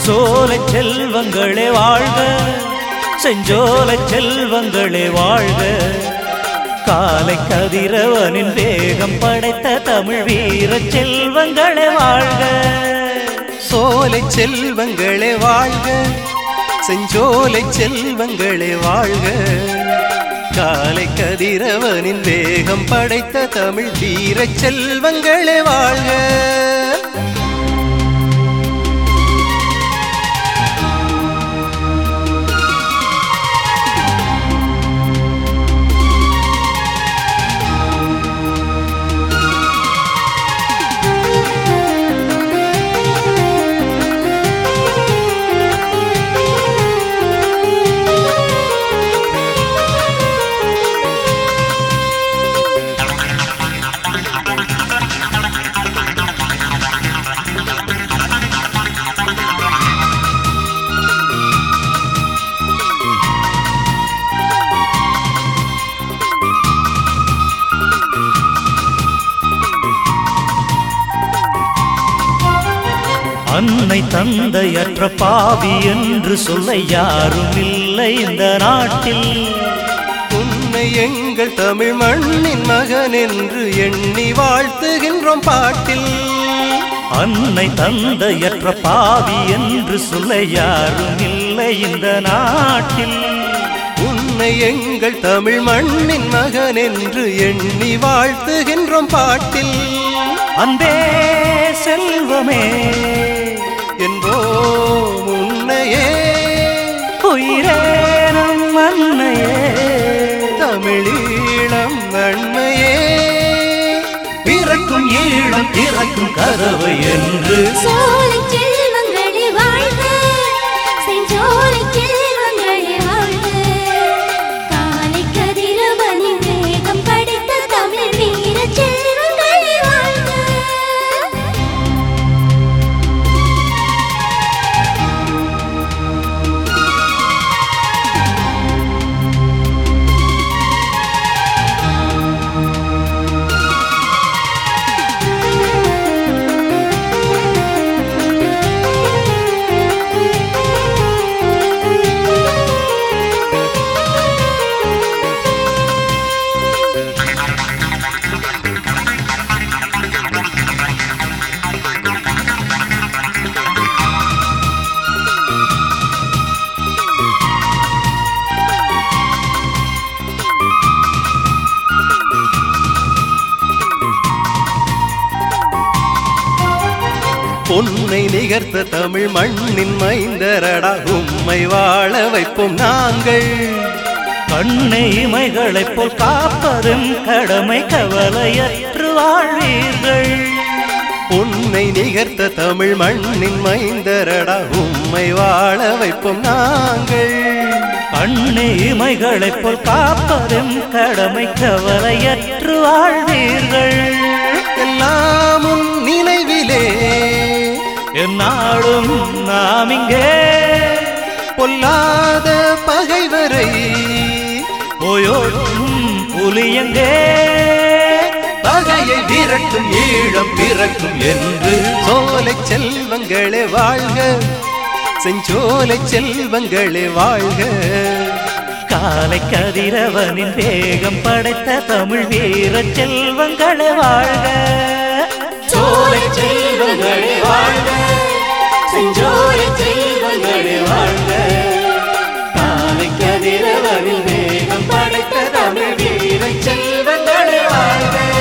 சோலை செல்வங்களே வாழ்க செஞ்சோலை செல்வங்களே வாழ்க காலை கதிரவனின் வேகம் படைத்த தமிழ் வீர செல்வங்களே வாழ்க சோலை செல்வங்களே வாழ்க செஞ்சோலை செல்வங்களே வாழ்க காலை கதிரவனின் வேகம் படைத்த தமிழ் வீர செல்வங்களே வாழ்க அன்னை தந்தையற்ற பாவி என்று சொல்ல யாரும் இல்லை இந்த நாட்டில் உன்னை எங்கள் தமிழ் மண்ணின் மகன் என்று எண்ணி வாழ்த்துகின்றோம் பாட்டில் அன்னை தந்தையற்ற பாவி என்று சொல்ல யாரும் இல்லை இந்த நாட்டில் உன்னை எங்கள் தமிழ் மண்ணின் மகன் என்று எண்ணி வாழ்த்துகின்றோம் பாட்டில் அன்பே செல்வமே என்போம் உன்னையே உயிரே நம் அன்னையே தமிழீழம் நன்மையே பிறக்கும் ஈழம் திறக்கும் கதவு என்று சோலை செல்வங்களே வாழ்க செஞ்சோலை செல்வங்களே வாழ்க காலை கதிரவனின் வேகம் படைத்த தமிழ் வீர செல்வங்களே வாழ்க பொன்னை நிகர்த்த தமிழ் மண்ணின் மைந்தரடா உம்மை வாழ வைப்போம் நாங்கள் கண்ணை இமைகளைப் போல் காப்பதும் கடமை கவலையற்று வாழ்வீர்கள் உன்னை நிகர்த்த தமிழ் மண்ணின் மைந்தரடா உம்மை வாழ வைப்போம் நாங்கள் கண்ணை இமைகளைப் போல் காப்பதும் கடமை கவலையற்று வாழ்வீர்கள் எல்லாம் உன் நினைவிலே என்னாலும் நாம் இங்கே பொல்லாத பகைவரை போயோடும் புலியங்கே பகையை விரட்டும் ஈழம் பிறக்கும் என்று சோலை செல்வங்களே வாழ்க செஞ்சோலை செல்வங்களே வாழ்க காலை கதிரவனின் வேகம் படைத்த தமிழ் வீர செல்வங்களே வாழ்க சோலை செல்வங்களே வாழ்க செஞ்சோலை செல்வங்களே வாழ்க காலை கதிரவனின் வேகம் படைத்த தமிழ் வீர செல்வங்களே வாழ்க